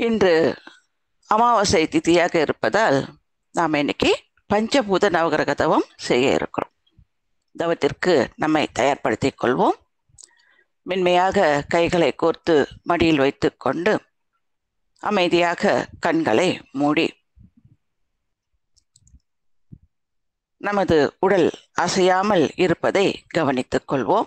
இன்று அமாவாசை திதியாக இருப்பதால் நாம் இன்னைக்கு பஞ்சபூத நவகிரக தவம் செய்ய இருக்கிறோம் தவத்திற்கு நம்மை தயார்படுத்திக் கொள்வோம் மென்மையாக கைகளை கோர்த்து மடியில் வைத்துக்கொண்டு அமைதியாக கண்களை மூடி நமது உடல் அசையாமல் இருப்பதை கவனித்துக் கொள்வோம்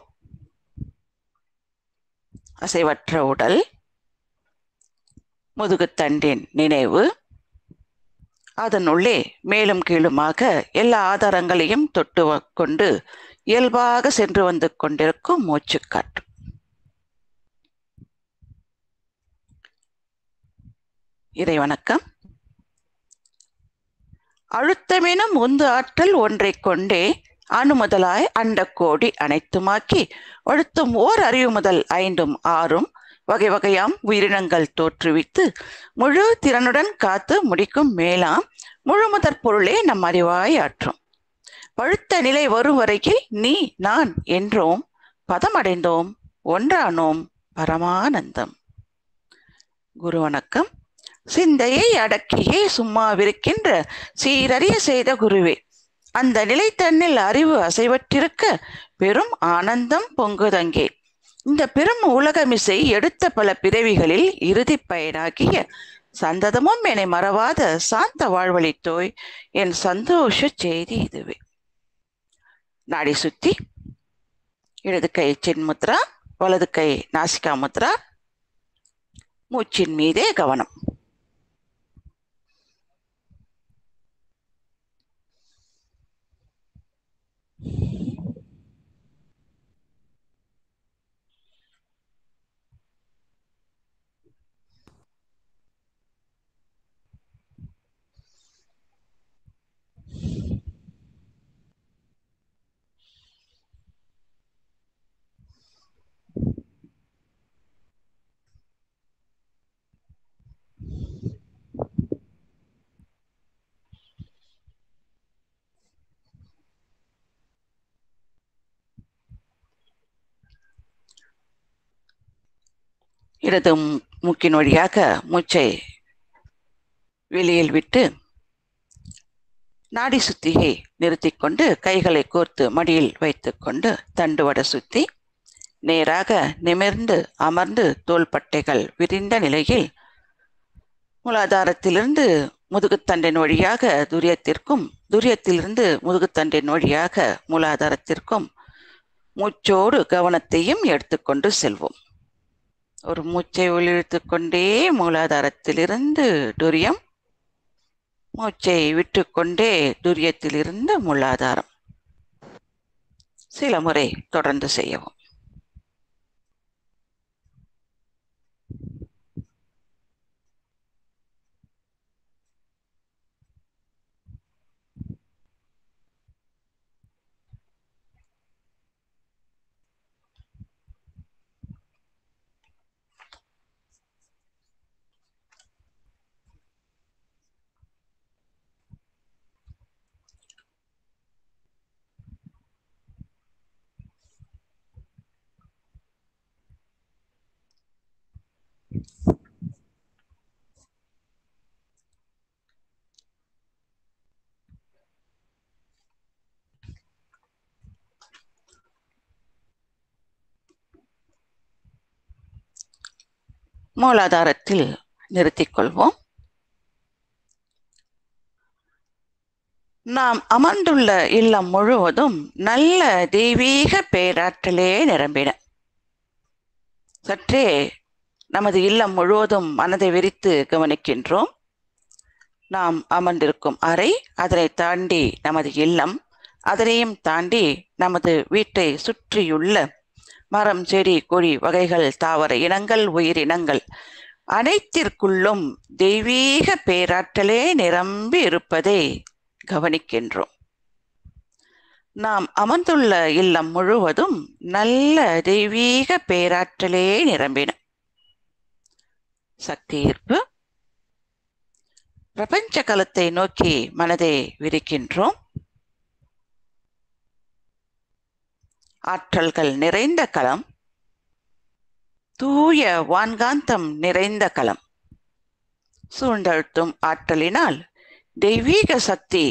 அசைவற்ற உடல் முதுகுத்தண்டின் நினைவு அதனுள்ளே மேலும் கீழுமாக எல்லா ஆதாரங்களையும் தொட்டு கொண்டு இயல்பாக சென்று வந்து கொண்டிருக்கும் மூச்சுக்காற்று இறை வணக்கம் அழுத்தமெனும் உந்து ஆற்றல் ஒன்றைக் கொண்டே அணு முதலாய் அண்டக்கோடி அனைத்துமாக்கி அழுத்தும் ஓர் அறிவு முதல் ஐந்தும் ஆறும் வகை வகையாம் உயிரினங்கள் தோற்றுவித்து முழு திறனுடன் காத்து முடிக்கும் மேலாம் முழுமுதற் பொருளே நம் அறிவாய் ஆற்றும் பழுத்த நிலை வரும் வரையில் நீ நான் என்றோம் பதமடைந்தோம் ஒன்றானோம் பரமானந்தம் குரு வணக்கம் சிந்தையை அடக்கியே சும்மாவிருக்கின்ற சீரறிய செய்த குருவே அந்த நிலை தன்னில் அறிவு அசைவற்றிருக்க பெரும் ஆனந்தம் பொங்குதங்கே இந்த பெரும் உலகமிசை எடுத்த பல பிறவிகளில் இறுதி பயனாகிய சந்ததமும் என்னை மறவாத சாந்த வாழ்வழித்தோய் என் சந்தோஷ செய்தி இதுவே நாடி சுத்தி இடது கை சின்முத்ரா வலது கை நாசிகா முத்ரா மூச்சின் மீதே கவனம் இடது மூக்கின் வழியாக மூச்சை வெளியில் விட்டு நாடி சுத்தியை நிறுத்திக்கொண்டு கைகளை கோர்த்து மடியில் வைத்துக்கொண்டு தண்டுவட சுத்தி நேராக நிமிர்ந்து அமர்ந்து தோள்பட்டைகள் விரிந்த நிலையில் மூலாதாரத்திலிருந்து முதுகுத்தண்டின் வழியாக துரியத்திற்கும் துரியத்திலிருந்து முதுகுத்தண்டின் வழியாக மூலாதாரத்திற்கும் மூச்சோடு கவனத்தையும் எடுத்துக்கொண்டு செல்வோம் ஒரு மூச்சை உள்ளிழுத்து கொண்டே மூலாதாரத்திலிருந்து துரியம் மூச்சை விட்டுக்கொண்டே துரியத்திலிருந்து மூலாதாரம் சில முறை தொடர்ந்து செய்யவும் மூலாதாரத்தில் நிறுத்திக் கொள்வோம் நாம் அமர்ந்துள்ள இல்லம் முழுவதும் நல்ல தெய்வீக பேராற்றலே நிரம்பின சற்றே நமது இல்லம் முழுவதும் மனதை விரித்து கவனிக்கின்றோம் நாம் அமர்ந்திருக்கும் அறை அதனை தாண்டி நமது இல்லம் அதனையும் தாண்டி நமது வீட்டை சுற்றியுள்ள மரம் செடி கொடி வகைகள் தாவர இனங்கள் உயிரினங்கள் அனைத்திற்குள்ளும் தெய்வீக பேராற்றலே நிரம்பி இருப்பதை கவனிக்கின்றோம் நாம் அமர்ந்துள்ள இல்லம் முழுவதும் நல்ல தெய்வீக பேராற்றலே நிரம்பின சக்தி ஈர்ப்பு பிரபஞ்ச கலத்தை நோக்கி மனதை விரிக்கின்றோம் ஆற்றல்கள் நிறைந்த களம் தூய வான்காந்தம் நிறைந்த களம் சூழ்ந்தழுத்தும் ஆற்றலினால் தெய்வீக சக்தி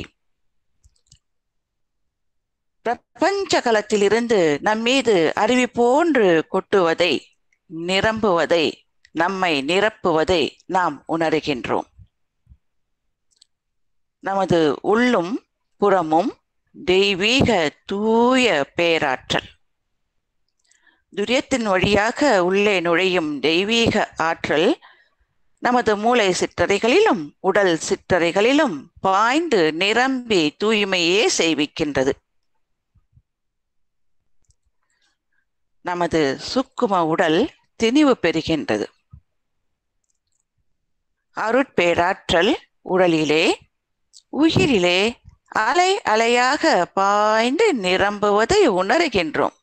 பிரபஞ்ச களத்திலிருந்து நம் மீது அருவி போன்று கொட்டுவதை நிரம்புவதை நம்மை நிரப்புவதை நாம் உணர்கின்றோம் நமது உள்ளும் புறமும் தெய்வீக தூய பேராற்றல் துரியத்தின் வழியாக உள்ளே நுழையும் தெய்வீக ஆற்றல் நமது மூளை சிற்றறைகளிலும் உடல் சிற்றறைகளிலும் பாய்ந்து நிரம்பி தூய்மையே செய்விக்கின்றது நமது சுக்கும உடல் திணிவு பெறுகின்றது அருட்பேராற்றல் உடலிலே உயிரிலே அலை அலையாக பாய்ந்து நிரம்புவதை உணர்கின்றோம்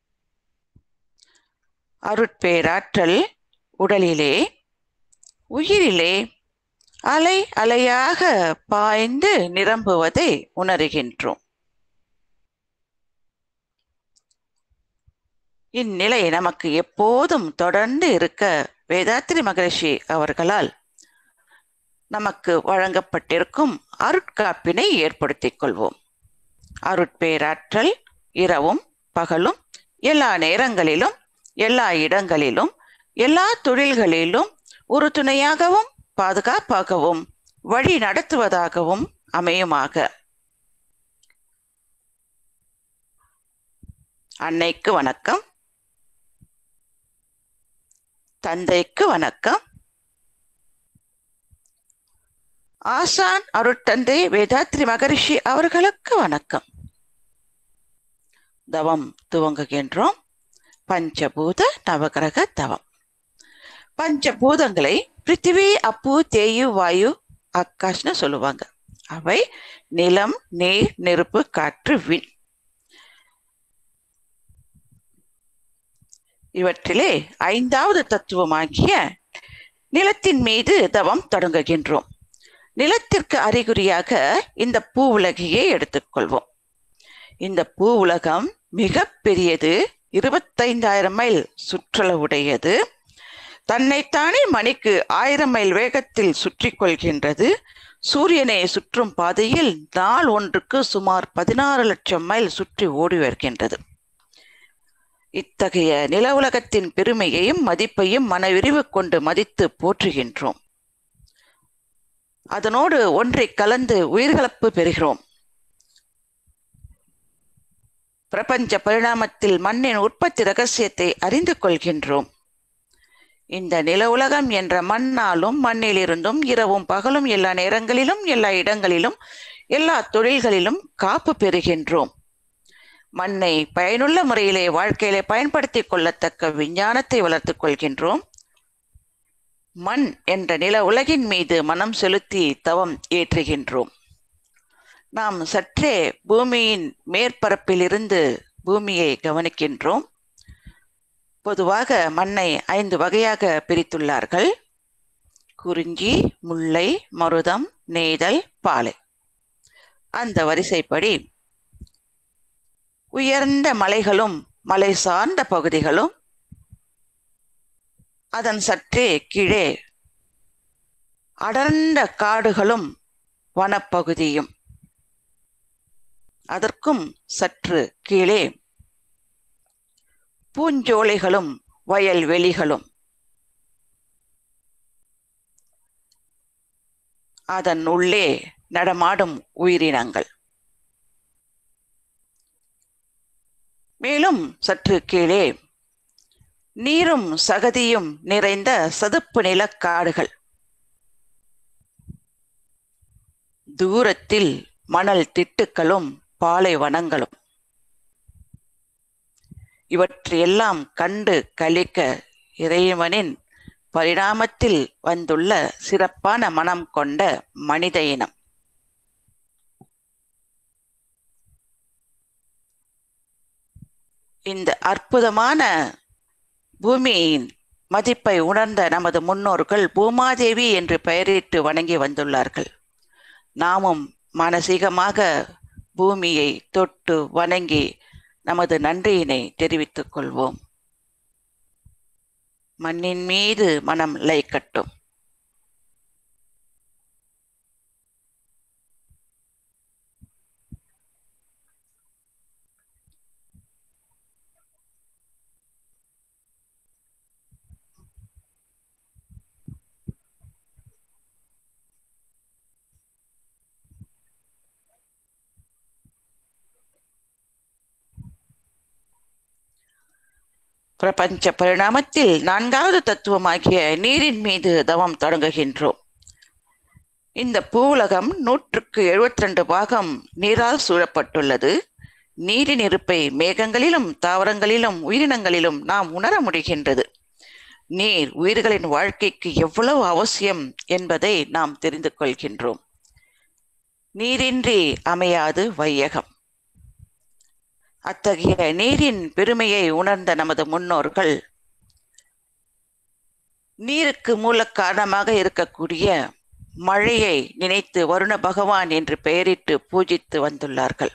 அருட்பேராற்றல் உடலிலே உயிரிலே அலை அலையாக பாய்ந்து நிரம்புவதை உணர்கின்றோம் இந்நிலை நமக்கு எப்போதும் தொடர்ந்து இருக்க வேதாத்திரி மகரிஷி அவர்களால் நமக்கு வழங்கப்பட்டிருக்கும் அருட்காப்பினை ஏற்படுத்திக் கொள்வோம் அருட்பேராற்றல் இரவும் பகலும் எல்லா நேரங்களிலும் எல்லா இடங்களிலும் எல்லா தொழில்களிலும் ஒரு துணையாகவும் பாதுகாப்பாகவும் வழி நடத்துவதாகவும் அமையுமாக அன்னைக்கு வணக்கம் தந்தைக்கு வணக்கம் ஆசான் அருட்தந்தை வேதாத்ரி மகரிஷி அவர்களுக்கு வணக்கம் தவம் துவங்குகின்றோம் பஞ்சபூத நவகிரக தவம் பஞ்சபூதங்களை பிருத்திவி அப்பு தேயு வாயு ஆகாஷ்னு சொல்லுவாங்க அவை நிலம் நீர் நெருப்பு காற்று விண் இவற்றிலே ஐந்தாவது தத்துவமாகிய நிலத்தின் மீது தவம் தொடங்குகின்றோம் நிலத்திற்கு அறிகுறியாக இந்த பூ உலகையே எடுத்துக்கொள்வோம் இந்த பூ உலகம் மிக பெரியது இருபத்தைந்தாயிரம் மைல் சுற்றளவுடையது தன்னைத்தானே மணிக்கு ஆயிரம் மைல் வேகத்தில் சுற்றி கொள்கின்றது சூரியனை சுற்றும் பாதையில் நாள் ஒன்றுக்கு சுமார் பதினாறு லட்சம் மைல் சுற்றி ஓடி வருகின்றது இத்தகைய நில உலகத்தின் பெருமையையும் மதிப்பையும் மனவிரிவு கொண்டு மதித்து போற்றுகின்றோம் அதனோடு ஒன்றை கலந்து உயிர்கலப்பு பெறுகிறோம் பிரபஞ்ச பரிணாமத்தில் மண்ணின் உற்பத்தி ரகசியத்தை அறிந்து கொள்கின்றோம் இந்த நில உலகம் என்ற மண்ணாலும் மண்ணிலிருந்தும் இரவும் பகலும் எல்லா நேரங்களிலும் எல்லா இடங்களிலும் எல்லா தொழில்களிலும் காப்பு பெறுகின்றோம் மண்ணை பயனுள்ள முறையிலே வாழ்க்கையிலே பயன்படுத்திக் கொள்ளத்தக்க விஞ்ஞானத்தை வளர்த்துக் கொள்கின்றோம் மண் என்ற நில உலகின் மீது மனம் செலுத்தி தவம் ஏற்றுகின்றோம் நாம் சற்றே பூமியின் மேற்பரப்பிலிருந்து பூமியை கவனிக்கின்றோம் பொதுவாக மண்ணை ஐந்து வகையாக பிரித்துள்ளார்கள் குறிஞ்சி முல்லை மருதம் நெய்தல் பாலை அந்த வரிசைப்படி உயர்ந்த மலைகளும் மலை சார்ந்த பகுதிகளும் அதன் சற்றே கீழே அடர்ந்த காடுகளும் வனப்பகுதியும் அதற்கும் சற்று கீழே பூஞ்சோலைகளும் வயல்வெளிகளும் அதன் உள்ளே நடமாடும் உயிரினங்கள் மேலும் சற்று கீழே நீரும் சகதியும் நிறைந்த சதுப்பு நிலக்காடுகள் தூரத்தில் மணல் திட்டுக்களும் பாலைவனங்களும் இவற்றையெல்லாம் கண்டு கழிக்க இறைவனின் பரிணாமத்தில் வந்துள்ள சிறப்பான மனம் கொண்ட மனித இனம் இந்த அற்புதமான பூமியின் மதிப்பை உணர்ந்த நமது முன்னோர்கள் பூமாதேவி என்று பெயரிட்டு வணங்கி வந்துள்ளார்கள் நாமும் மானசீகமாக பூமியை தொட்டு வணங்கி நமது நன்றியினை தெரிவித்துக் கொள்வோம் மண்ணின் மீது மனம் லைக்கட்டும் பிரபஞ்ச பரிணாமத்தில் நான்காவது தத்துவமாகிய நீரின் மீது தவம் தொடங்குகின்றோம் இந்த பூவுலகம் நூற்றுக்கு எழுபத்தி ரெண்டு பாகம் நீரால் சூழப்பட்டுள்ளது நீரின் இருப்பை மேகங்களிலும் தாவரங்களிலும் உயிரினங்களிலும் நாம் உணர முடிகின்றது நீர் உயிர்களின் வாழ்க்கைக்கு எவ்வளவு அவசியம் என்பதை நாம் தெரிந்து கொள்கின்றோம் நீரின்றி அமையாது வையகம் அத்தகைய நீரின் பெருமையை உணர்ந்த நமது முன்னோர்கள் நீருக்கு மூல காரணமாக இருக்கக்கூடிய மழையை நினைத்து வருண பகவான் என்று பெயரிட்டு பூஜித்து வந்துள்ளார்கள்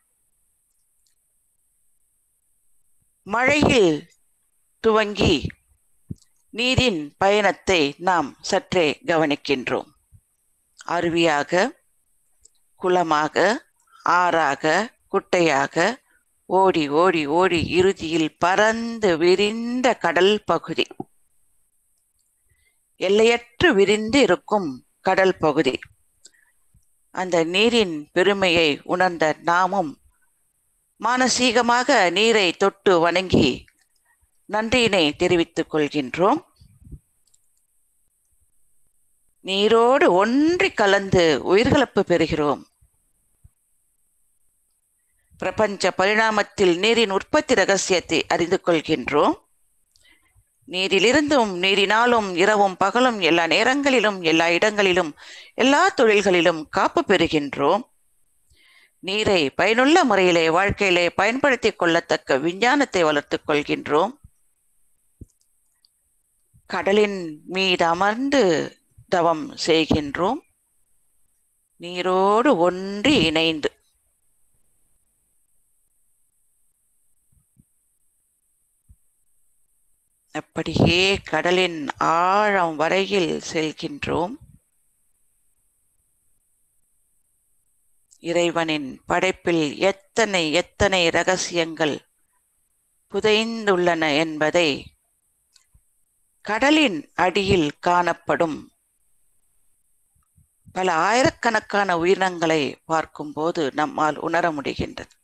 மழையில் துவங்கி நீரின் பயணத்தை நாம் சற்றே கவனிக்கின்றோம் அருவியாக குளமாக ஆறாக குட்டையாக ஓடி ஓடி ஓடி இறுதியில் பறந்து விரிந்த கடல் பகுதி எல்லையற்று விரிந்து இருக்கும் கடல் பகுதி அந்த நீரின் பெருமையை உணர்ந்த நாமும் மானசீகமாக நீரை தொட்டு வணங்கி நன்றியினை தெரிவித்துக் கொள்கின்றோம் நீரோடு ஒன்றி கலந்து உயிர்கலப்பு பெறுகிறோம் பிரபஞ்ச பரிணாமத்தில் நீரின் உற்பத்தி ரகசியத்தை அறிந்து கொள்கின்றோம் நீரிலிருந்தும் நீரினாலும் இரவும் பகலும் எல்லா நேரங்களிலும் எல்லா இடங்களிலும் எல்லா தொழில்களிலும் காப்பு பெறுகின்றோம் நீரை பயனுள்ள முறையிலே வாழ்க்கையிலே பயன்படுத்திக் கொள்ளத்தக்க விஞ்ஞானத்தை வளர்த்துக் கொள்கின்றோம் கடலின் மீது அமர்ந்து தவம் செய்கின்றோம் நீரோடு ஒன்றி இணைந்து அப்படியே கடலின் ஆழம் வரையில் செல்கின்றோம் இறைவனின் படைப்பில் எத்தனை எத்தனை ரகசியங்கள் புதைந்துள்ளன என்பதை கடலின் அடியில் காணப்படும் பல ஆயிரக்கணக்கான உயிரினங்களை பார்க்கும்போது நம்மால் உணர முடிகின்றது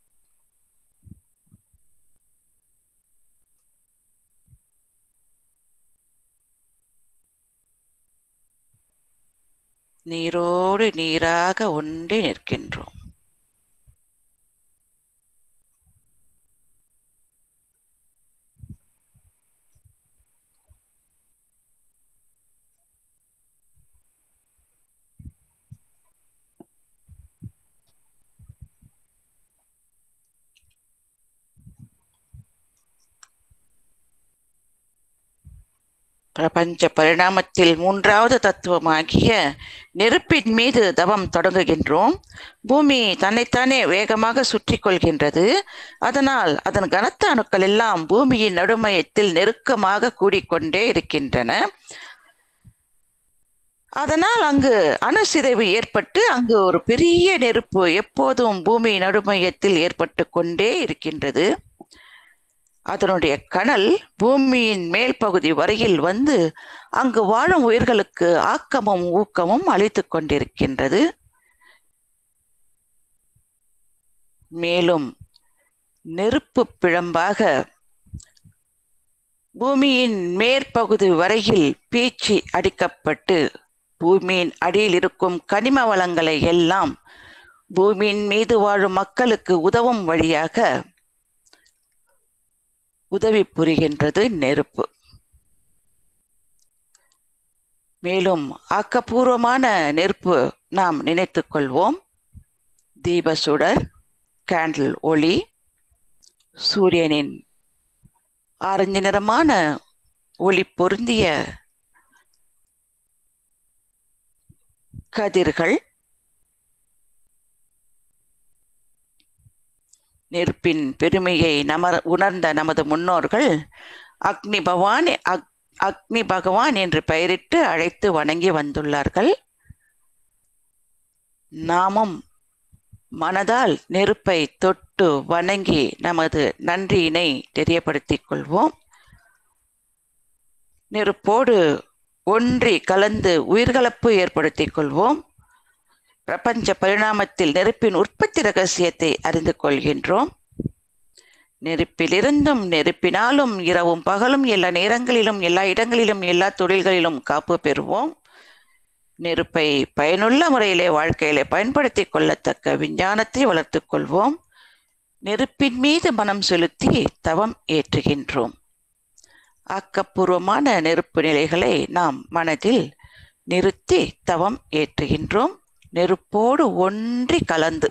நீரோடு நீராக ஒன்றி நிற்கின்றோம் பிரபஞ்ச பரிணாமத்தில் மூன்றாவது தத்துவமாகிய நெருப்பின் மீது தவம் தொடங்குகின்றோம் பூமி தன்னைத்தானே வேகமாக சுற்றி கொள்கின்றது அதனால் அதன் கனத்த அணுக்கள் எல்லாம் பூமியின் நடுமையத்தில் நெருக்கமாக கூடிக்கொண்டே இருக்கின்றன அதனால் அங்கு அணுசிதைவு ஏற்பட்டு அங்கு ஒரு பெரிய நெருப்பு எப்போதும் பூமி நடுமையத்தில் ஏற்பட்டு கொண்டே இருக்கின்றது அதனுடைய கனல் பூமியின் மேல் பகுதி வரையில் வந்து அங்கு வாழும் உயிர்களுக்கு ஆக்கமும் ஊக்கமும் அளித்துக் கொண்டிருக்கின்றது மேலும் நெருப்பு பிழம்பாக பூமியின் மேற்பகுதி வரையில் பீச்சி அடிக்கப்பட்டு பூமியின் அடியில் இருக்கும் கனிம வளங்களை எல்லாம் பூமியின் மீது வாழும் மக்களுக்கு உதவும் வழியாக உதவி புரிகின்றது நெருப்பு மேலும் ஆக்கப்பூர்வமான நெருப்பு நாம் நினைத்துக் கொள்வோம் தீப சுடர் கேண்டில் ஒளி சூரியனின் ஆரஞ்சு நிறமான ஒளி பொருந்திய கதிர்கள் நெருப்பின் பெருமையை நம உணர்ந்த நமது முன்னோர்கள் அக்னி பகவான் அக் அக்னி பகவான் என்று பெயரிட்டு அழைத்து வணங்கி வந்துள்ளார்கள் நாமும் மனதால் நெருப்பை தொட்டு வணங்கி நமது நன்றியினை தெரியப்படுத்திக் கொள்வோம் நெருப்போடு ஒன்றி கலந்து உயிர்கலப்பு ஏற்படுத்திக் கொள்வோம் பிரபஞ்ச பரிணாமத்தில் நெருப்பின் உற்பத்தி ரகசியத்தை அறிந்து கொள்கின்றோம் நெருப்பிலிருந்தும் நெருப்பினாலும் இரவும் பகலும் எல்லா நேரங்களிலும் எல்லா இடங்களிலும் எல்லா தொழில்களிலும் காப்பு பெறுவோம் நெருப்பை பயனுள்ள முறையிலே வாழ்க்கையிலே பயன்படுத்தி கொள்ளத்தக்க விஞ்ஞானத்தை வளர்த்துக் கொள்வோம் நெருப்பின் மீது மனம் செலுத்தி தவம் ஏற்றுகின்றோம் ஆக்கப்பூர்வமான நெருப்பு நிலைகளை நாம் மனதில் நிறுத்தி தவம் ஏற்றுகின்றோம் நெருப்போடு ஒன்றி கலந்து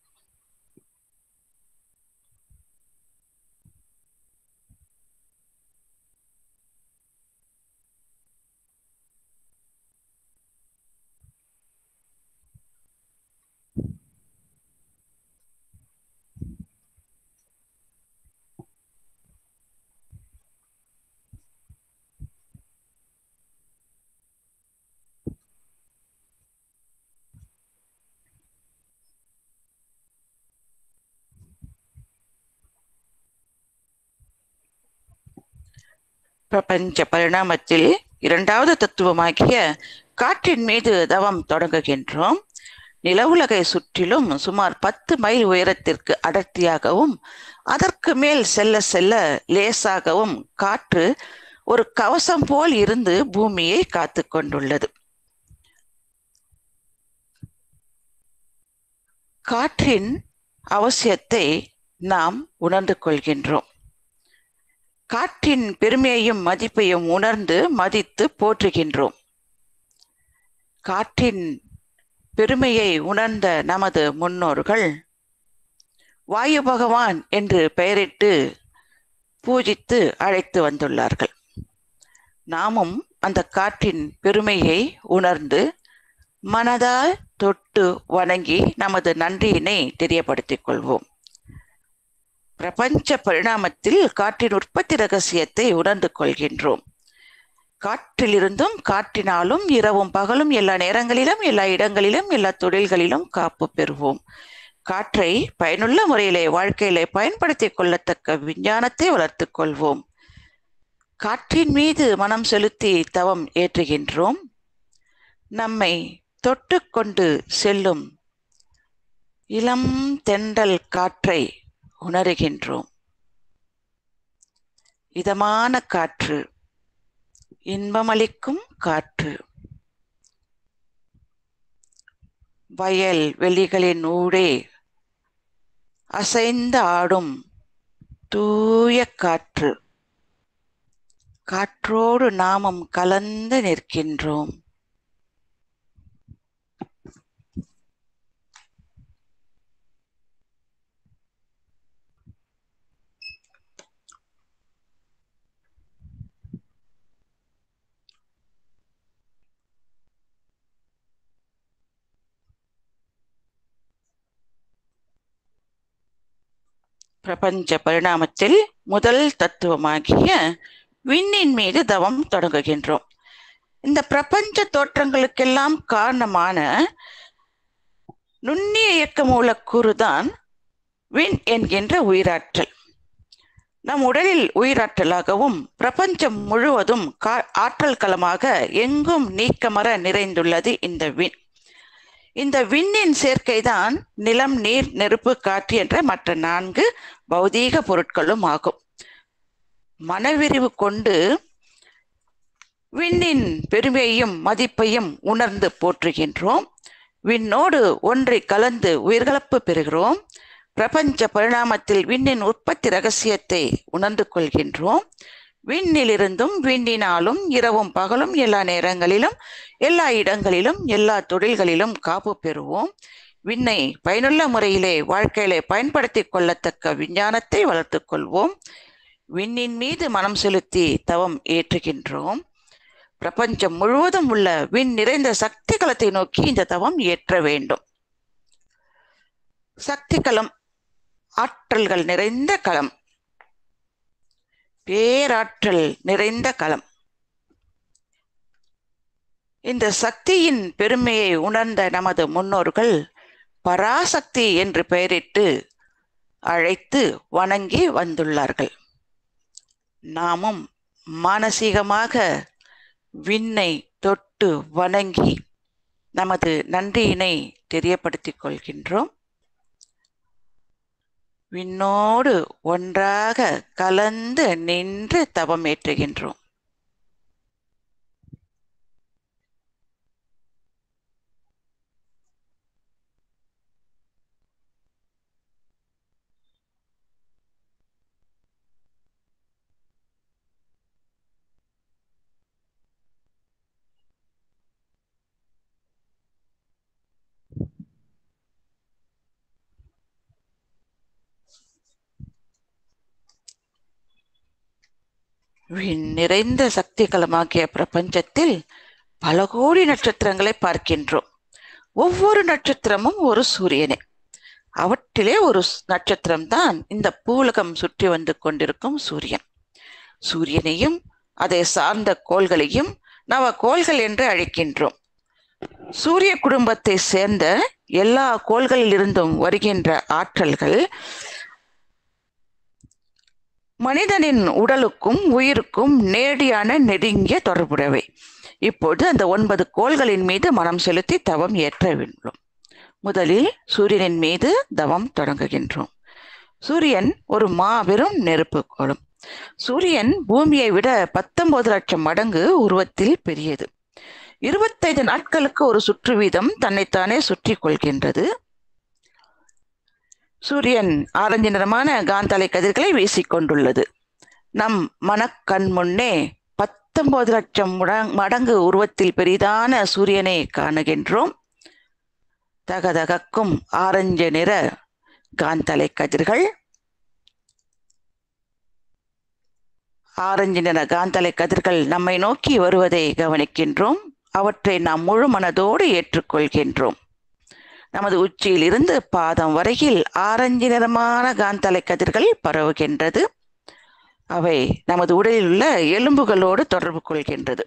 பிரபஞ்ச பரிணாமத்தில் இரண்டாவது தத்துவமாகிய காற்றின் மீது தவம் தொடங்குகின்றோம் நிலவுலகை சுற்றிலும் சுமார் பத்து மைல் உயரத்திற்கு அடர்த்தியாகவும் அதற்கு மேல் செல்ல செல்ல லேசாகவும் காற்று ஒரு கவசம் போல் இருந்து பூமியை காத்து கொண்டுள்ளது காற்றின் அவசியத்தை நாம் உணர்ந்து கொள்கின்றோம் காற்றின் பெருமையையும் மதிப்பையும் உணர்ந்து மதித்து போற்றுகின்றோம் காற்றின் பெருமையை உணர்ந்த நமது முன்னோர்கள் வாயு பகவான் என்று பெயரிட்டு பூஜித்து அழைத்து வந்துள்ளார்கள் நாமும் அந்த காற்றின் பெருமையை உணர்ந்து மனதால் தொட்டு வணங்கி நமது நன்றியினை தெரியப்படுத்திக் கொள்வோம் பிரபஞ்ச பரிணாமத்தில் காற்றின் உற்பத்தி ரகசியத்தை உணர்ந்து கொள்கின்றோம் காற்றிலிருந்தும் காற்றினாலும் இரவும் பகலும் எல்லா நேரங்களிலும் எல்லா இடங்களிலும் எல்லா தொழில்களிலும் காப்பு பெறுவோம் காற்றை பயனுள்ள முறையிலே வாழ்க்கையிலே பயன்படுத்திக் கொள்ளத்தக்க விஞ்ஞானத்தை வளர்த்துக் கொள்வோம் காற்றின் மீது மனம் செலுத்தி தவம் ஏற்றுகின்றோம் நம்மை தொட்டுக்கொண்டு செல்லும் இளம் தென்றல் காற்றை உணர்கின்றோம் இதமான காற்று இன்பமளிக்கும் காற்று வயல் வெளிகளின் ஊடே அசைந்து ஆடும் தூய காற்று காற்றோடு நாமும் கலந்து நிற்கின்றோம் பிரபஞ்ச பரிணாமத்தில் முதல் தத்துவமாகிய விண்ணின் மீது தவம் தொடங்குகின்றோம் இந்த பிரபஞ்ச தோற்றங்களுக்கெல்லாம் காரணமான நுண்ணிய இயக்க மூலக்கூறுதான் விண் என்கின்ற உயிராற்றல் நம் உடலில் உயிராற்றலாகவும் பிரபஞ்சம் முழுவதும் கா ஆற்றல் களமாக எங்கும் நீக்கமர நிறைந்துள்ளது இந்த விண் இந்த விண்ணின் சேர்க்கைதான் நிலம் நீர் நெருப்பு காற்று என்ற மற்ற நான்கு பௌதீக பொருட்களும் ஆகும் மனவிரிவு கொண்டு விண்ணின் பெருமையையும் மதிப்பையும் உணர்ந்து போற்றுகின்றோம் விண்ணோடு ஒன்றை கலந்து உயிர்கலப்பு பெறுகிறோம் பிரபஞ்ச பரிணாமத்தில் விண்ணின் உற்பத்தி ரகசியத்தை உணர்ந்து கொள்கின்றோம் விண்ணிலிருந்தும் விண்ணினாலும் இரவும் பகலும் எல்லா நேரங்களிலும் எல்லா இடங்களிலும் எல்லா தொழில்களிலும் காப்பு பெறுவோம் விண்ணை பயனுள்ள முறையிலே வாழ்க்கையிலே பயன்படுத்தி கொள்ளத்தக்க விஞ்ஞானத்தை வளர்த்துக் கொள்வோம் விண்ணின் மீது மனம் செலுத்தி தவம் ஏற்றுகின்றோம் பிரபஞ்சம் முழுவதும் உள்ள விண் நிறைந்த சக்தி களத்தை நோக்கி இந்த தவம் ஏற்ற வேண்டும் சக்தி களம் ஆற்றல்கள் நிறைந்த களம் பேராற்றல் நிறைந்த களம் இந்த சக்தியின் பெருமையை உணர்ந்த நமது முன்னோர்கள் பராசக்தி என்று பெயரிட்டு அழைத்து வணங்கி வந்துள்ளார்கள் நாமும் மானசீகமாக விண்ணை தொட்டு வணங்கி நமது நன்றியினை தெரியப்படுத்திக் கொள்கின்றோம் விண்ணோடு ஒன்றாக கலந்து நின்று தவம் ஏற்றுகின்றோம் விண் நிறைந்த சக்தி களமாகிய பிரபஞ்சத்தில் பல கோடி நட்சத்திரங்களை பார்க்கின்றோம் ஒவ்வொரு நட்சத்திரமும் ஒரு சூரியனே அவற்றிலே ஒரு நட்சத்திரம் தான் இந்த பூலகம் சுற்றி வந்து கொண்டிருக்கும் சூரியன் சூரியனையும் அதை சார்ந்த கோள்களையும் நவ கோள்கள் என்று அழைக்கின்றோம் சூரிய குடும்பத்தை சேர்ந்த எல்லா கோள்களில் இருந்தும் வருகின்ற ஆற்றல்கள் மனிதனின் உடலுக்கும் உயிருக்கும் நேரடியான நெருங்கிய தொடர்புடையவை இப்போது அந்த ஒன்பது கோள்களின் மீது மனம் செலுத்தி தவம் ஏற்ற வேண்டும் முதலில் சூரியனின் மீது தவம் தொடங்குகின்றோம் சூரியன் ஒரு மாபெரும் நெருப்பு கோலம் சூரியன் பூமியை விட பத்தொன்பது லட்சம் மடங்கு உருவத்தில் பெரியது இருபத்தைந்து நாட்களுக்கு ஒரு சுற்று வீதம் தன்னைத்தானே சுற்றி கொள்கின்றது சூரியன் ஆரஞ்சு நிறமான காந்தலை கதிர்களை வீசிக்கொண்டுள்ளது நம் மனக்கண் முன்னே பத்தொன்பது லட்சம் மடங்கு உருவத்தில் பெரிதான சூரியனை காணுகின்றோம் தகதகக்கும் ஆரஞ்சு நிற காந்தலை கதிர்கள் ஆரஞ்சு நிற காந்தலை கதிர்கள் நம்மை நோக்கி வருவதை கவனிக்கின்றோம் அவற்றை நாம் முழு மனதோடு ஏற்றுக்கொள்கின்றோம் நமது உச்சியில் இருந்து பாதம் வரையில் ஆரஞ்சு நிறமான காந்தலை கதிர்கள் பரவுகின்றது அவை நமது உடலில் உள்ள எலும்புகளோடு தொடர்பு கொள்கின்றது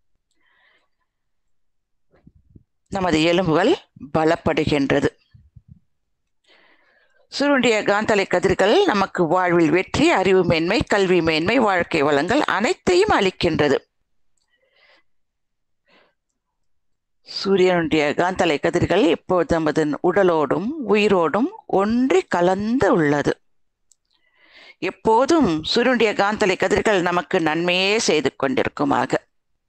நமது எலும்புகள் பலப்படுகின்றது சுருண்டிய காந்தலை கதிர்கள் நமக்கு வாழ்வில் வெற்றி அறிவு மேன்மை கல்வி மேன்மை வாழ்க்கை வளங்கள் அனைத்தையும் அளிக்கின்றது சூரியனுடைய காந்தலை கதிர்கள் இப்போது நமது உடலோடும் உயிரோடும் ஒன்றி கலந்து உள்ளது எப்போதும் சூரியனுடைய காந்தலை கதிர்கள் நமக்கு நன்மையே செய்து கொண்டிருக்குமாக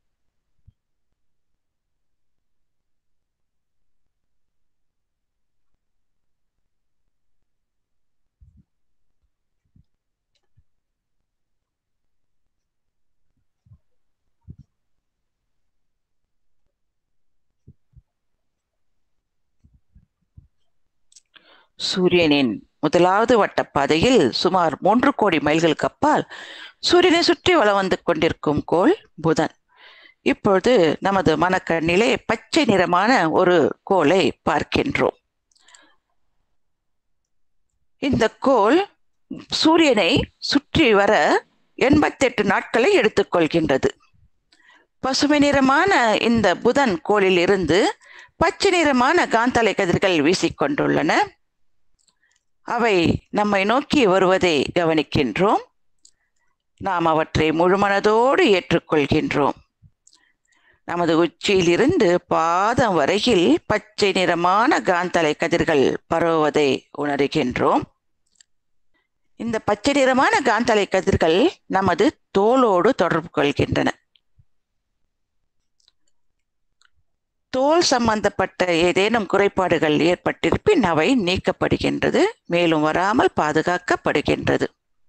சூரியனின் முதலாவது வட்டப்பாதையில் சுமார் மூன்று கோடி மைல்களுக்கு அப்பால் சூரியனை சுற்றி வளம் வந்து கொண்டிருக்கும் கோள் புதன் இப்பொழுது நமது மனக்கண்ணிலே பச்சை நிறமான ஒரு கோளை பார்க்கின்றோம் இந்த கோள் சூரியனை சுற்றி வர எண்பத்தெட்டு நாட்களை எடுத்துக்கொள்கின்றது பசுமை நிறமான இந்த புதன் கோளில் இருந்து பச்சை நிறமான காந்தலை கதிர்கள் வீசிக்கொண்டுள்ளன அவை நம்மை நோக்கி வருவதை கவனிக்கின்றோம் நாம் அவற்றை முழுமனதோடு ஏற்றுக்கொள்கின்றோம் நமது உச்சியில் இருந்து பாதம் வரையில் பச்சை நிறமான காந்தலை கதிர்கள் பரவுவதை உணர்கின்றோம் இந்த பச்சை நிறமான காந்தலை கதிர்கள் நமது தோலோடு தொடர்பு கொள்கின்றன தோல் சம்பந்தப்பட்ட ஏதேனும் குறைபாடுகள் ஏற்பட்டிருப்பின் அவை நீக்கப்படுகின்றது மேலும் வராமல் பாதுகாக்கப்படுகின்றது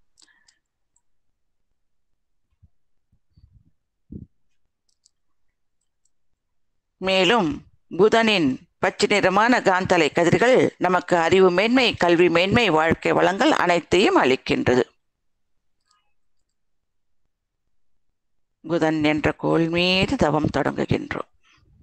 மேலும் புதனின் பச்சை நிறமான காந்தலை கதிர்கள் நமக்கு அறிவு மேன்மை கல்வி மேன்மை வாழ்க்கை வளங்கள் அனைத்தையும் அளிக்கின்றது புதன் என்ற கோள் மீது தவம் தொடங்குகின்றோம்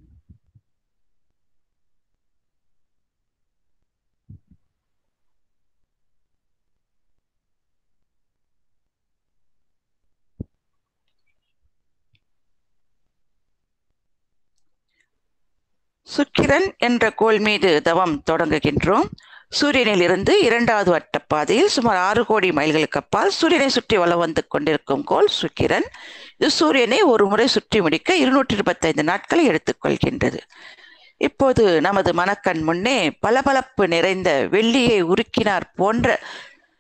சுக்கிரன் என்ற கோள் மீது தவம் தொடங்குகின்றோம் சூரியனில் இருந்து இரண்டாவது வட்டப்பாதையில் சுமார் ஆறு கோடி மைல்களுக்கு அப்பால் சூரியனை சுற்றி வலம் வந்து கொண்டிருக்கும் கோள் சுக்கிரன் இது சூரியனை ஒரு முறை சுற்றி முடிக்க இருநூற்றி இருபத்தைந்து நாட்களை எடுத்துக்கொள்கின்றது இப்போது நமது மனக்கண் முன்னே பளபளப்பு நிறைந்த வெள்ளியை உருக்கினார் போன்ற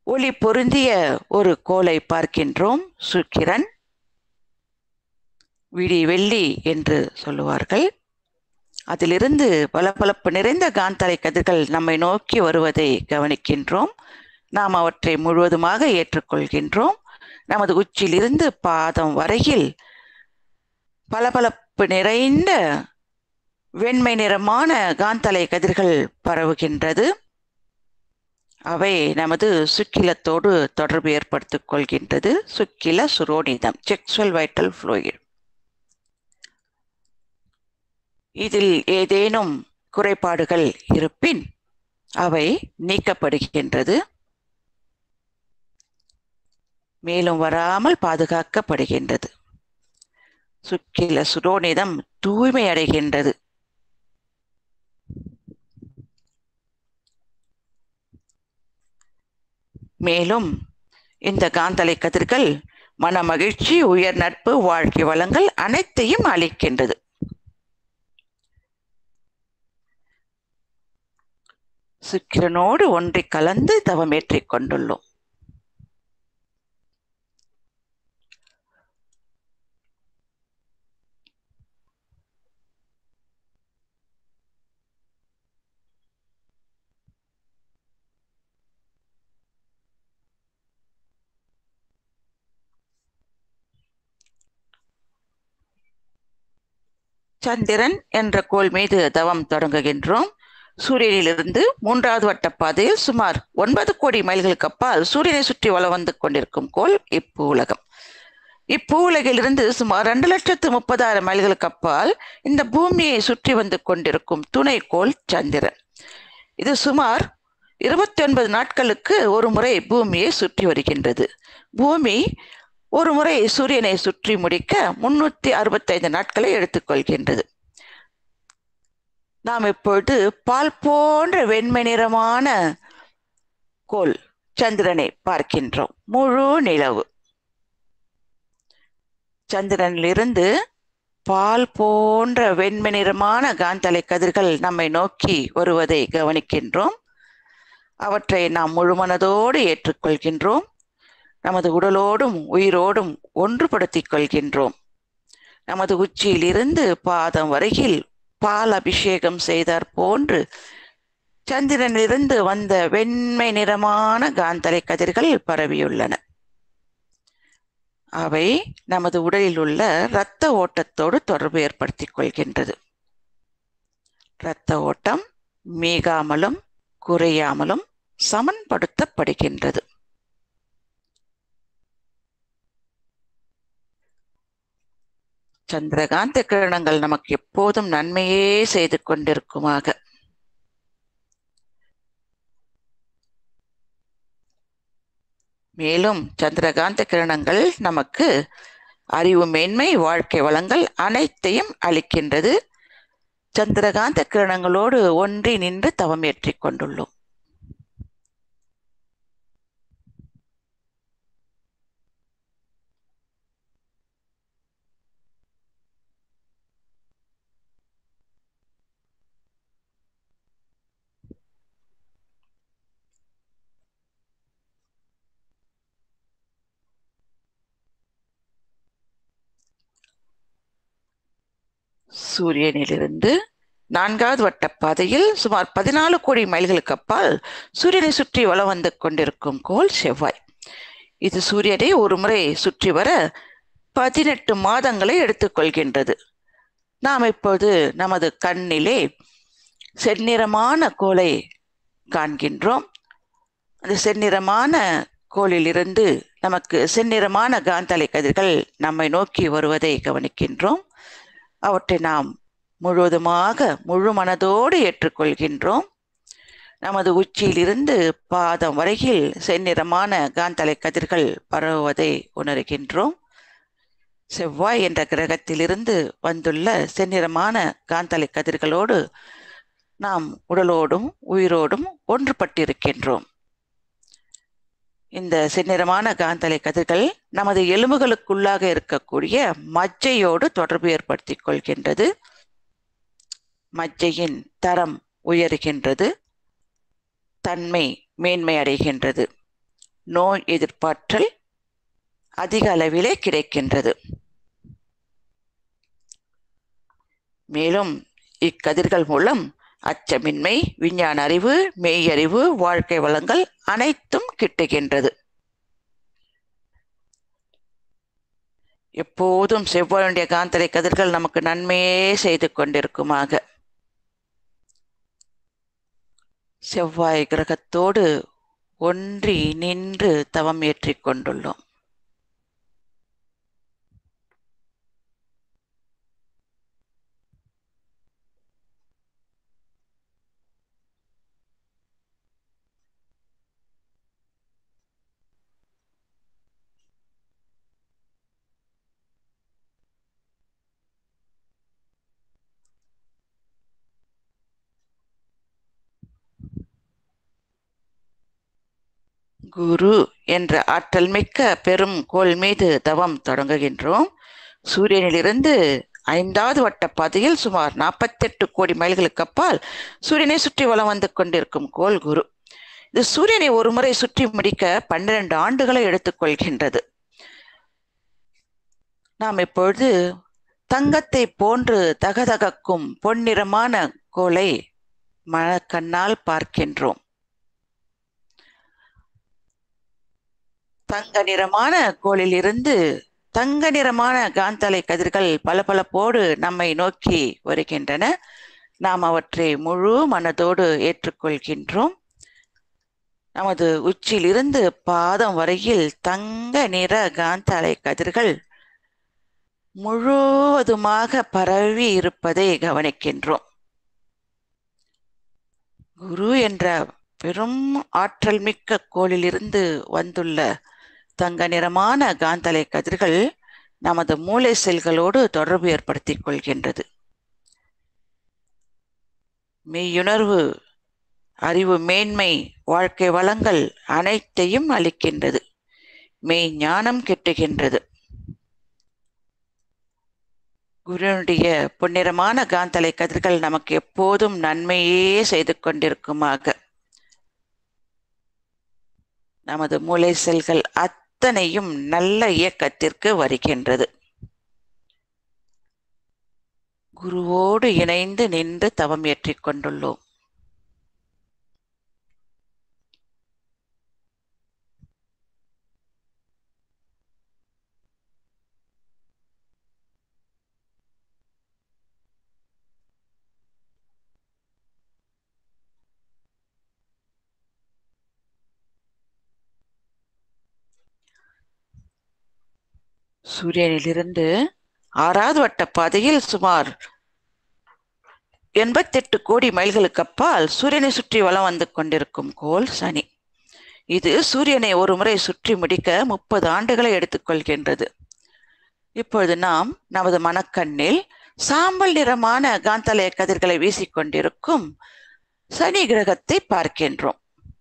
ஒளி பொருந்திய ஒரு கோலை பார்க்கின்றோம் சுக்கிரன் விடி வெள்ளி என்று சொல்லுவார்கள் அதிலிருந்து பளபளப்பு நிறைந்த காந்தலை கதிர்கள் நம்மை நோக்கி வருவதை கவனிக்கின்றோம் நாம் அவற்றை முழுவதுமாக ஏற்றுக்கொள்கின்றோம் நமது உச்சியிலிருந்து பாதம் வரையில் பளபளப்பு நிறைந்த வெண்மை நிறமான காந்தலை கதிர்கள் பரவுகின்றது அவை நமது சுக்கிலத்தோடு தொடர்பு ஏற்படுத்திக் கொள்கின்றது சுக்கில சுரோனிதம் செக்ஸுவல் வைட்டல் ஃப்ளூயிட் இதில் ஏதேனும் குறைபாடுகள் இருப்பின் அவை நீக்கப்படுகின்றது மேலும் வராமல் பாதுகாக்கப்படுகின்றது சுக்கில சுரோனிதம் தூய்மை அடைகின்றது மேலும் இந்த காந்தலை கதிர்கள் மன மகிழ்ச்சி உயர் நட்பு வாழ்க்கை வளங்கள் அனைத்தையும் அளிக்கின்றது சுக்கிரனோடு ஒன்றை கலந்து தவமேற்றிக் கொண்டுள்ளோம் சந்திரன் என்ற கோள் மீது தவம் தொடங்குகின்றோம் சூரியனிலிருந்து மூன்றாவது வட்ட பாதையில் சுமார் ஒன்பது கோடி மைல்களுக்கு அப்பால் சூரியனை சுற்றி வலம் வந்து கொண்டிருக்கும் கோள் இப்பூ உலகம் இப்பூ உலகிலிருந்து சுமார் ரெண்டு லட்சத்து முப்பதாயிரம் மைல்களுக்கு அப்பால் இந்த பூமியை சுற்றி வந்து கொண்டிருக்கும் துணை கோள் சந்திரன் இது சுமார் இருபத்தி ஒன்பது நாட்களுக்கு ஒரு முறை பூமியை சுற்றி வருகின்றது பூமி ஒரு முறை சூரியனை சுற்றி முடிக்க முன்னூத்தி அறுபத்தைந்து நாட்களை எடுத்துக்கொள்கின்றது நாம் இப்பொழுது பால் போன்ற வெண்மை நிறமான கோள் சந்திரனை பார்க்கின்றோம் முழு நிலவு சந்திரனிலிருந்து பால் போன்ற வெண்மை நிறமான காந்தலை கதிர்கள் நம்மை நோக்கி வருவதை கவனிக்கின்றோம் அவற்றை நாம் முழுமனதோடு ஏற்றுக்கொள்கின்றோம் நமது உடலோடும் உயிரோடும் ஒன்றுபடுத்திக் கொள்கின்றோம் நமது உச்சியிலிருந்து பாதம் வரையில் பால் அபிஷேகம் செய்தார் போன்று சந்திரனிலிருந்து வந்த வெண்மை நிறமான காந்தலை கதிர்கள் பரவியுள்ளன அவை நமது உடலில் உள்ள இரத்த ஓட்டத்தோடு தொடர்பு ஏற்படுத்திக் கொள்கின்றது இரத்த ஓட்டம் மீகாமலும் குறையாமலும் சமன்படுத்தப்படுகின்றது சந்திரகாந்த கிரணங்கள் நமக்கு எப்போதும் நன்மையே செய்து கொண்டிருக்குமாக மேலும் சந்திரகாந்த கிரணங்கள் நமக்கு அறிவு மேன்மை வாழ்க்கை வளங்கள் அனைத்தையும் அளிக்கின்றது சந்திரகாந்த கிரணங்களோடு ஒன்றி நின்று தவம் ஏற்றிக் கொண்டுள்ளோம் சூரியனிலிருந்து நான்காவது வட்ட பாதையில் சுமார் பதினாலு கோடி மைல்களுக்கு அப்பால் சூரியனை சுற்றி வலம் வந்து கொண்டிருக்கும் கோள் செவ்வாய் இது சூரியனை ஒரு முறை சுற்றி வர பதினெட்டு மாதங்களை எடுத்துக்கொள்கின்றது நாம் இப்போது நமது கண்ணிலே செந்நிறமான கோலை காண்கின்றோம் அந்த செந்நிறமான கோளிலிருந்து நமக்கு செந்நிறமான காந்தலை கதிர்கள் நம்மை நோக்கி வருவதை கவனிக்கின்றோம் அவற்றை நாம் முழுவதுமாக முழு மனதோடு ஏற்றுக்கொள்கின்றோம் நமது உச்சியிலிருந்து பாதம் வரையில் செந்நிறமான காந்தலை கதிர்கள் பரவுவதை உணர்கின்றோம் செவ்வாய் என்ற கிரகத்திலிருந்து வந்துள்ள செந்நிறமான காந்தலை கதிர்களோடு நாம் உடலோடும் உயிரோடும் ஒன்றுபட்டிருக்கின்றோம் இந்த செந்நிறமான காந்தலை கதிர்கள் நமது எலும்புகளுக்குள்ளாக இருக்கக்கூடிய மஜ்ஜையோடு தொடர்பு ஏற்படுத்திக் கொள்கின்றது மஜ்ஜையின் தரம் உயருகின்றது தன்மை மேன்மை அடைகின்றது நோய் எதிர்ப்பாற்றல் அதிக அளவிலே கிடைக்கின்றது மேலும் இக்கதிர்கள் மூலம் அச்சமின்மை விஞ்ஞான அறிவு மெய்யறிவு வாழ்க்கை வளங்கள் அனைத்தும் கிட்டுகின்றது எப்போதும் செவ்வாயுடைய காந்தரை கதிர்கள் நமக்கு நன்மையே செய்து கொண்டிருக்குமாக செவ்வாய் கிரகத்தோடு ஒன்றி நின்று தவம் ஏற்றிக் கொண்டுள்ளோம் குரு என்ற ஆற்றல் மிக்க பெரும் கோள் மீது தவம் தொடங்குகின்றோம் சூரியனிலிருந்து ஐந்தாவது வட்ட பாதையில் சுமார் நாற்பத்தெட்டு கோடி மைல்களுக்கு அப்பால் சூரியனை சுற்றி வலம் வந்து கொண்டிருக்கும் கோள் குரு இது சூரியனை ஒரு முறை சுற்றி முடிக்க பன்னிரண்டு ஆண்டுகளை எடுத்துக்கொள்கின்றது நாம் இப்பொழுது தங்கத்தை போன்று தகதகக்கும் பொன்னிறமான கோளை மனக்கண்ணால் பார்க்கின்றோம் தங்க நிறமான கோளில் இருந்து தங்க நிறமான காந்தலை கதிர்கள் பளபளப்போடு நம்மை நோக்கி வருகின்றன நாம் அவற்றை முழு மனதோடு ஏற்றுக்கொள்கின்றோம் நமது உச்சியிலிருந்து பாதம் வரையில் தங்க நிற காந்தலை கதிர்கள் முழுவதுமாக பரவி இருப்பதை கவனிக்கின்றோம் குரு என்ற பெரும் ஆற்றல் மிக்க கோளிலிருந்து வந்துள்ள தங்க நிறமான காந்தலை கதிர்கள் நமது மூளை செல்களோடு தொடர்பு ஏற்படுத்திக் கொள்கின்றது மெய்யுணர்வு அறிவு மேன்மை வாழ்க்கை வளங்கள் அனைத்தையும் அளிக்கின்றது மெய் ஞானம் கிட்டுகின்றது குருனுடைய பொன்னிறமான காந்தலை கதிர்கள் நமக்கு எப்போதும் நன்மையே செய்து கொண்டிருக்குமாக நமது மூளை செல்கள் அத்தனையும் நல்ல இயக்கத்திற்கு வருகின்றது குருவோடு இணைந்து நின்று தவம் ஏற்றிக் கொண்டுள்ளோம் சூரியனிலிருந்து ஆறாவது வட்ட பாதையில் சுமார் எண்பத்தெட்டு கோடி மைல்களுக்கு அப்பால் சூரியனை சுற்றி வலம் வந்து கொண்டிருக்கும் கோள் சனி இது சூரியனை ஒரு முறை சுற்றி முடிக்க முப்பது ஆண்டுகளை எடுத்துக்கொள்கின்றது இப்பொழுது நாம் நமது மனக்கண்ணில் சாம்பல் நிறமான காந்தலய கதிர்களை வீசிக்கொண்டிருக்கும் சனி கிரகத்தை பார்க்கின்றோம்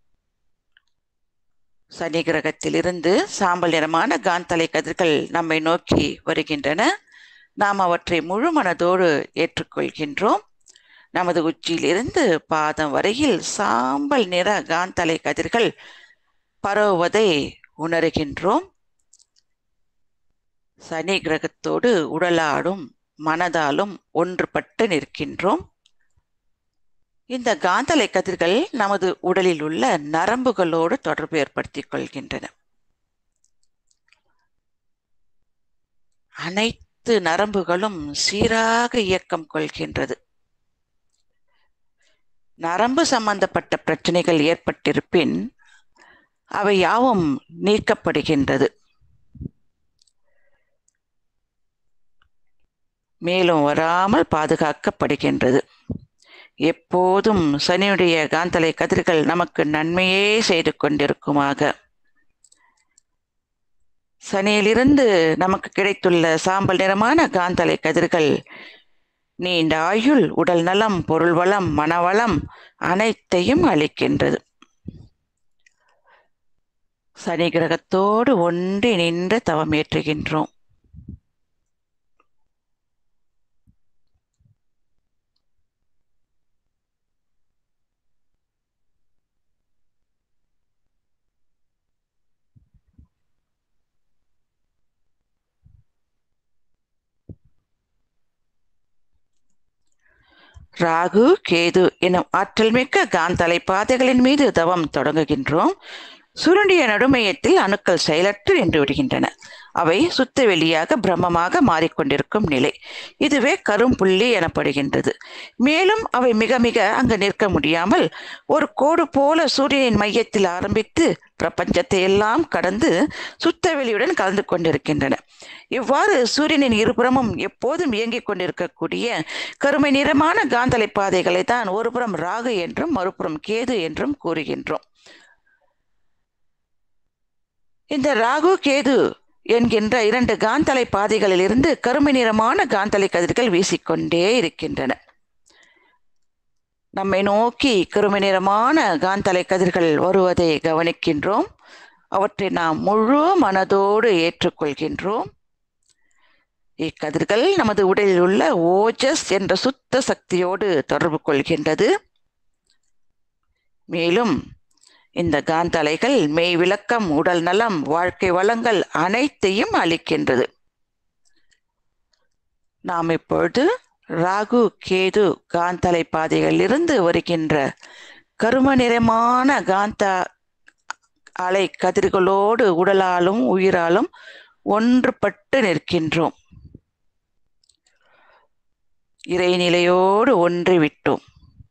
சனி கிரகத்திலிருந்து சாம்பல் நிறமான காந்தலை கதிர்கள் நம்மை நோக்கி வருகின்றன நாம் அவற்றை முழு மனதோடு ஏற்றுக்கொள்கின்றோம் நமது உச்சியிலிருந்து பாதம் வரையில் சாம்பல் நிற காந்தலை கதிர்கள் பரவுவதை உணர்கின்றோம் சனி கிரகத்தோடு உடலாடும் மனதாலும் ஒன்றுபட்டு நிற்கின்றோம் இந்த காந்தலை கதிர்கள் நமது உடலில் உள்ள நரம்புகளோடு தொடர்பு ஏற்படுத்திக் கொள்கின்றன அனைத்து நரம்புகளும் சீராக இயக்கம் கொள்கின்றது நரம்பு சம்பந்தப்பட்ட பிரச்சனைகள் ஏற்பட்டிருப்பின் அவை யாவும் நீக்கப்படுகின்றது மேலும் வராமல் பாதுகாக்கப்படுகின்றது எப்போதும் சனியுடைய காந்தலை கதிர்கள் நமக்கு நன்மையே செய்து கொண்டிருக்குமாக சனியிலிருந்து நமக்கு கிடைத்துள்ள சாம்பல் நிறமான காந்தலை கதிர்கள் நீண்ட ஆயுள் உடல் நலம் பொருள் வளம் மனவளம் அனைத்தையும் அளிக்கின்றது சனி கிரகத்தோடு ஒன்றி நின்று தவமேற்றுகின்றோம் ராகு கேது எனும் ஆற்றல் மிக்க காந்தலை பாதைகளின் மீது தவம் தொடங்குகின்றோம் சுருண்டிய நடுமையத்தில் அணுக்கள் செயலற்று நின்று விடுகின்றன அவை சுத்த வெளியாக பிரம்மமாக மாறிக்கொண்டிருக்கும் நிலை இதுவே கரும்புள்ளி எனப்படுகின்றது மேலும் அவை மிக மிக அங்கு நிற்க முடியாமல் ஒரு கோடு போல சூரியனின் மையத்தில் ஆரம்பித்து பிரபஞ்சத்தை எல்லாம் கடந்து சுத்த வெளியுடன் கலந்து கொண்டிருக்கின்றன இவ்வாறு சூரியனின் இருபுறமும் எப்போதும் இயங்கிக் கொண்டிருக்கக்கூடிய கருமை நிறமான காந்தலை பாதைகளை தான் ஒருபுறம் ராகு என்றும் மறுபுறம் கேது என்றும் கூறுகின்றோம் இந்த ராகு கேது என்கின்ற இரண்டு காந்தலை பாதைகளில் இருந்து கருமை நிறமான காந்தலை கதிர்கள் வீசிக்கொண்டே இருக்கின்றன நம்மை நோக்கி கருமை நிறமான காந்தலை கதிர்கள் வருவதை கவனிக்கின்றோம் அவற்றை நாம் முழு மனதோடு ஏற்றுக்கொள்கின்றோம் இக்கதிர்கள் நமது உடலில் உள்ள ஓஜஸ் என்ற சுத்த சக்தியோடு தொடர்பு கொள்கின்றது மேலும் இந்த காந்தலைகள் மெய் விளக்கம் உடல் நலம் வாழ்க்கை வளங்கள் அனைத்தையும் அளிக்கின்றது நாம் இப்பொழுது ராகு கேது காந்தலை பாதைகளிலிருந்து வருகின்ற கரும நிறமான காந்த அலை கதிர்களோடு உடலாலும் உயிராலும் ஒன்றுபட்டு நிற்கின்றோம் இறைநிலையோடு ஒன்றி விட்டோம்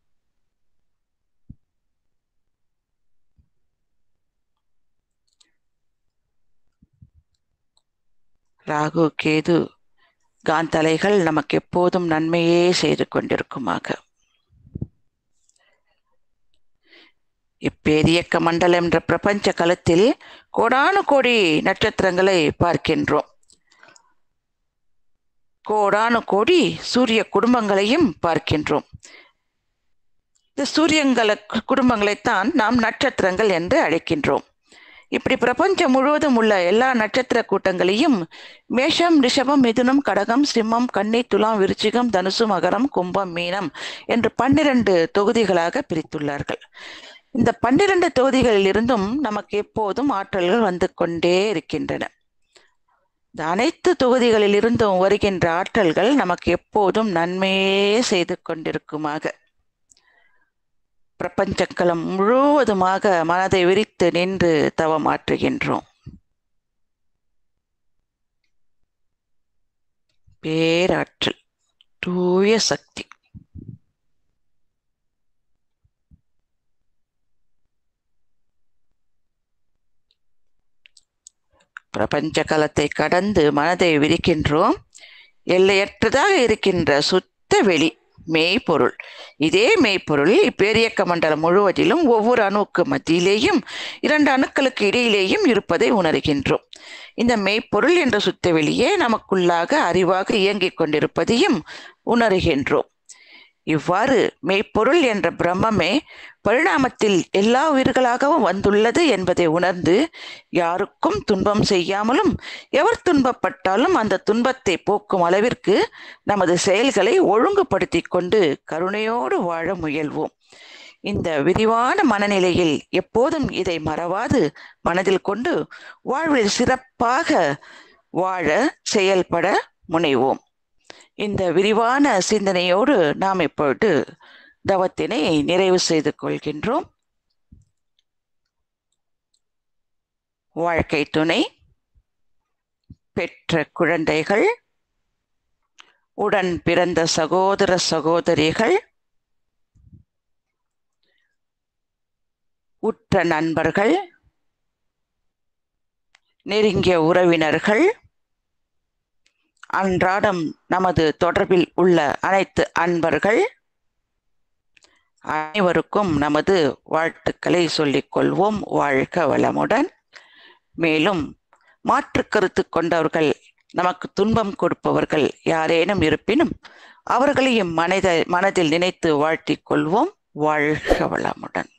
ராகு கேது காந்தலைகள் நமக்கு எப்போதும் நன்மையே செய்து கொண்டிருக்குமாக இப்பேரியக்க மண்டலம் என்ற பிரபஞ்ச களத்தில் கோடானு கோடி நட்சத்திரங்களை பார்க்கின்றோம் கோடானு கோடி சூரிய குடும்பங்களையும் பார்க்கின்றோம் இந்த சூரியங்கள குடும்பங்களைத்தான் நாம் நட்சத்திரங்கள் என்று அழைக்கின்றோம் இப்படி பிரபஞ்சம் முழுவதும் உள்ள எல்லா நட்சத்திர கூட்டங்களையும் மேஷம் ரிஷபம் மிதுனம் கடகம் சிம்மம் கன்னி துலாம் விருச்சிகம் தனுசு மகரம் கும்பம் மீனம் என்று பன்னிரண்டு தொகுதிகளாக பிரித்துள்ளார்கள் இந்த பன்னிரண்டு தொகுதிகளில் இருந்தும் நமக்கு எப்போதும் ஆற்றல்கள் வந்து கொண்டே இருக்கின்றன இந்த அனைத்து தொகுதிகளில் இருந்தும் வருகின்ற ஆற்றல்கள் நமக்கு எப்போதும் நன்மையே செய்து கொண்டிருக்குமாக பிரபஞ்சக்களம் முழுவதுமாக மனதை விரித்து நின்று தவம் ஆற்றுகின்றோம் பேராற்றல் தூய சக்தி பிரபஞ்ச களத்தை கடந்து மனதை விரிக்கின்றோம் எல்லையற்றதாக இருக்கின்ற சுத்த வெளி மெய்ப்பொருள் இதே மெய்ப்பொருள் இப்பேரியக்க மண்டலம் முழுவதிலும் ஒவ்வொரு அணுவுக்கு மத்தியிலேயும் இரண்டு அணுக்களுக்கு இடையிலேயும் இருப்பதை உணர்கின்றோம் இந்த மெய்ப்பொருள் என்ற சுத்த வெளியே நமக்குள்ளாக அறிவாக இயங்கிக் கொண்டிருப்பதையும் உணர்கின்றோம் இவ்வாறு மெய்ப்பொருள் என்ற பிரம்மமே பரிணாமத்தில் எல்லா உயிர்களாகவும் வந்துள்ளது என்பதை உணர்ந்து யாருக்கும் துன்பம் செய்யாமலும் எவர் துன்பப்பட்டாலும் அந்த துன்பத்தை போக்கும் அளவிற்கு நமது செயல்களை ஒழுங்குபடுத்தி கொண்டு கருணையோடு வாழ முயல்வோம் இந்த விரிவான மனநிலையில் எப்போதும் இதை மறவாது மனதில் கொண்டு வாழ்வில் சிறப்பாக வாழ செயல்பட முனைவோம் இந்த விரிவான சிந்தனையோடு நாம் இப்பொழுது தவத்தினை நிறைவு செய்து கொள்கின்றோம் வாழ்க்கை துணை பெற்ற குழந்தைகள் உடன் பிறந்த சகோதர சகோதரிகள் உற்ற நண்பர்கள் நெருங்கிய உறவினர்கள் அன்றாடம் நமது தொடர்பில் உள்ள அனைத்து அன்பர்கள் அனைவருக்கும் நமது வாழ்த்துக்களை சொல்லிக் கொள்வோம் வாழ்க வளமுடன் மேலும் மாற்று கருத்து கொண்டவர்கள் நமக்கு துன்பம் கொடுப்பவர்கள் யாரேனும் இருப்பினும் அவர்களையும் மனத மனதில் நினைத்து வாழ்த்திக் கொள்வோம் வாழ்க வளமுடன்